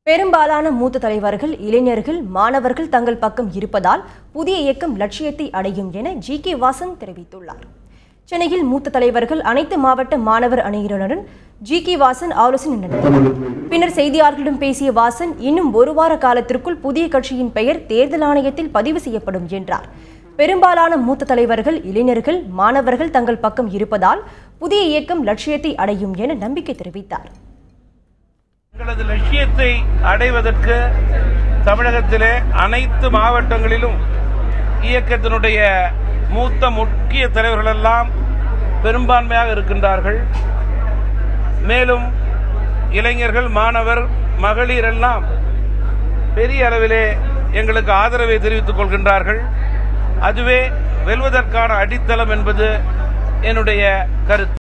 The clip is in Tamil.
பெரும்பாலான மூத்த தலைவர்கள் இளைஞர்கள் மாணவர்கள் தங்கள் பக்கம் இருப்பதால் புதிய இயக்கம் லட்சியத்தை அடையும் என ஜி கே வாசன் தெரிவித்துள்ளார் சென்னையில் மூத்த தலைவர்கள் அனைத்து மாவட்ட மாணவர் அணியினருடன் ஜி கே வாசன் ஆலோசனை நடத்தினார் பின்னர் செய்தியாளர்களிடம் பேசிய வாசன் இன்னும் ஒரு வார காலத்திற்குள் புதிய கட்சியின் பெயர் தேர்தல் ஆணையத்தில் பதிவு செய்யப்படும் என்றார் பெரும்பாலான மூத்த தலைவர்கள் இளைஞர்கள் மாணவர்கள் தங்கள் பக்கம் இருப்பதால் புதிய இயக்கம் லட்சியத்தை அடையும் என நம்பிக்கை தெரிவித்தார் எங்களது லட்சியத்தை அடைவதற்கு தமிழகத்திலே அனைத்து மாவட்டங்களிலும் இயக்கத்தினுடைய மூத்த முக்கிய தலைவர்கள் எல்லாம் பெரும்பான்மையாக இருக்கின்றார்கள் மேலும் இளைஞர்கள் மாணவர் மகளிர் எல்லாம் பெரிய அளவிலே எங்களுக்கு ஆதரவை தெரிவித்துக் கொள்கின்றார்கள் அதுவே வெல்வதற்கான அடித்தளம் என்பது என்னுடைய கருத்து